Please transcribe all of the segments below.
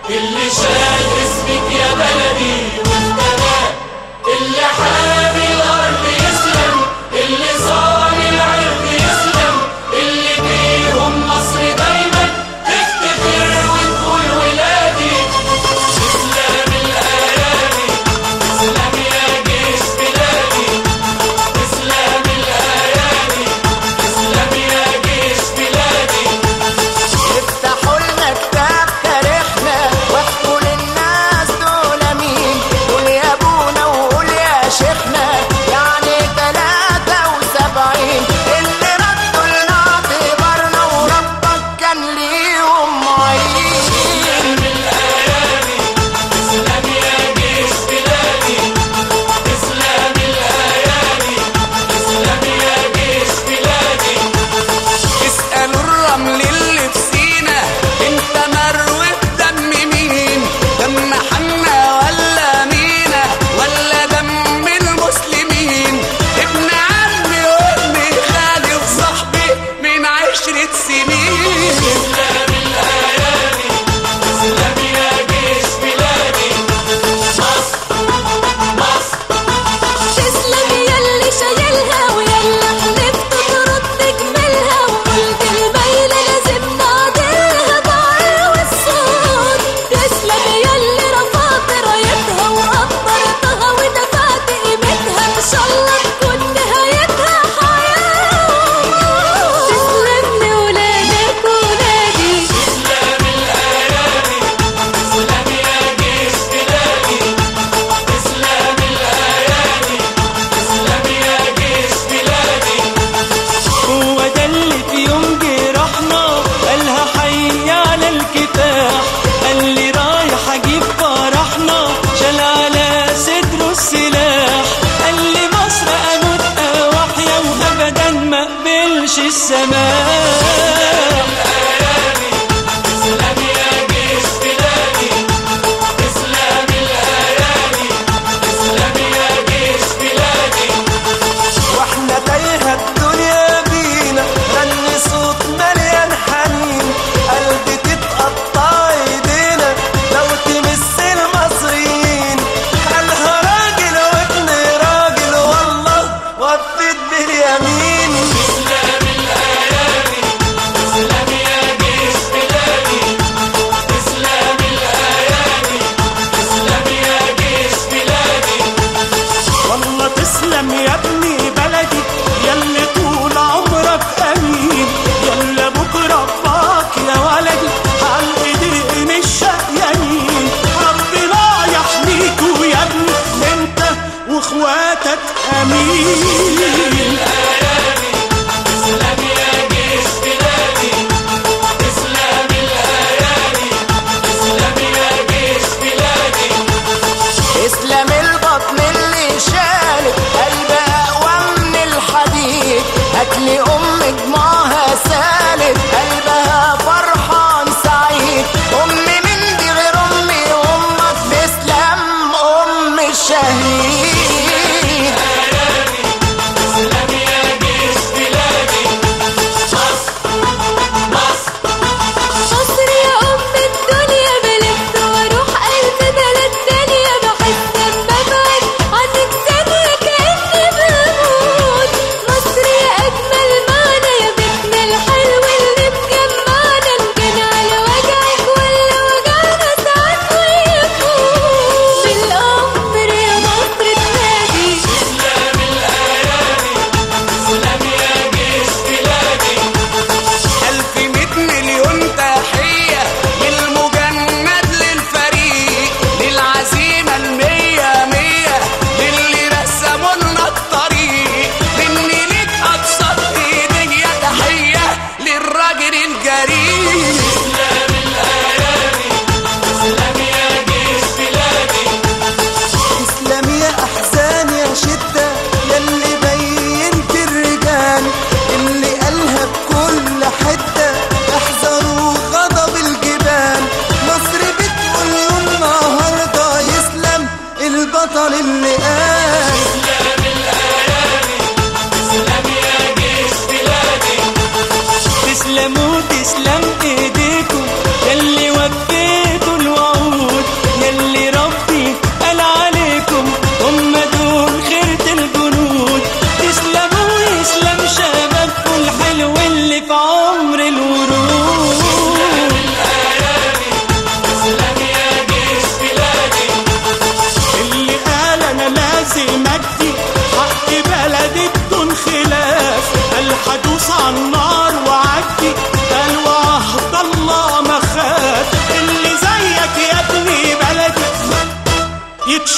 اللي شال اسمك يا بلدي وافتدى اللي حامي الارض يسلم اللي صاني العرض يسلم اللي بيهم مصر دايما تفتخر وتقول ولادي اسلام الايادي اسلام يا جيش بلادي اسلام الايادي اسلام يا جيش بلادي افتحوا لنا كتاب تاريخنا واحكوا للناس دول مين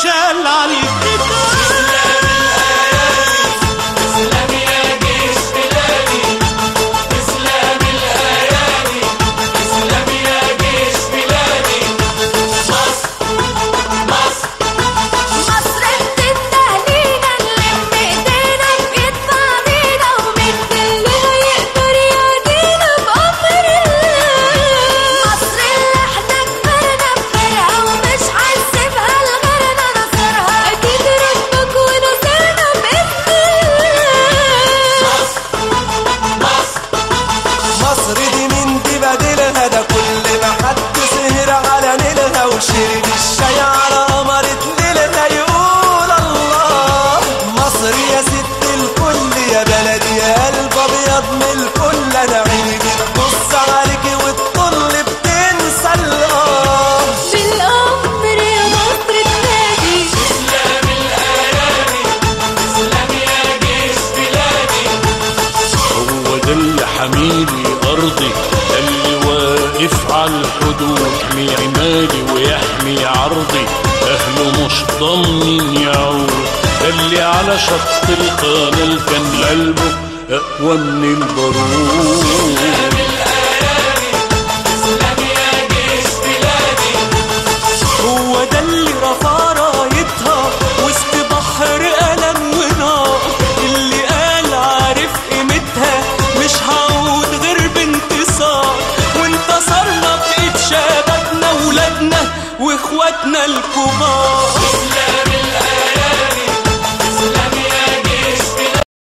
شال عليك تسلم يا جيش بلادي تسلم الايادي تسلم يا جيش بلادي مصر مصر مصر بتستهلينا نلم ايدينا بإيد بعضينا ومين كلنا يقدر يعدينا بأمر الله مصر اللي احنا كبرنا بخيرها ومش هنسيبها لغيرنا نصرها أكيد ربك ونصرنا بإذن الله مصر مصر دي من دي بديلها ده كل ما حد سهر على نيلها وشرب الشاي على قمرة ليلها يقول الله مصر يا ست الكل يا بلدي يا قلب ابيض من الكل انا عيني بتبص عليكي وتطل بتنسى الله بالأمر يا مصر تنادي تسلم الايادي تسلم يا جيش بلادي هو ده اللي حميلي أرضي ده اللي واقف على الحدود يحمي عمالي ويحمي عرضي أهله مش ضامنين يعود ده اللي على شط القناة كان قلبه أقوى من البارود تسلم يا جيش بلادي هو ده اللي رفع رايتها وسط بحر ألم ونار اللي قال عارف قيمتها مش هعود غير بانتصار وانتصرنا بإيد شبابنا ولادنا واخواتنا الكبار تسلم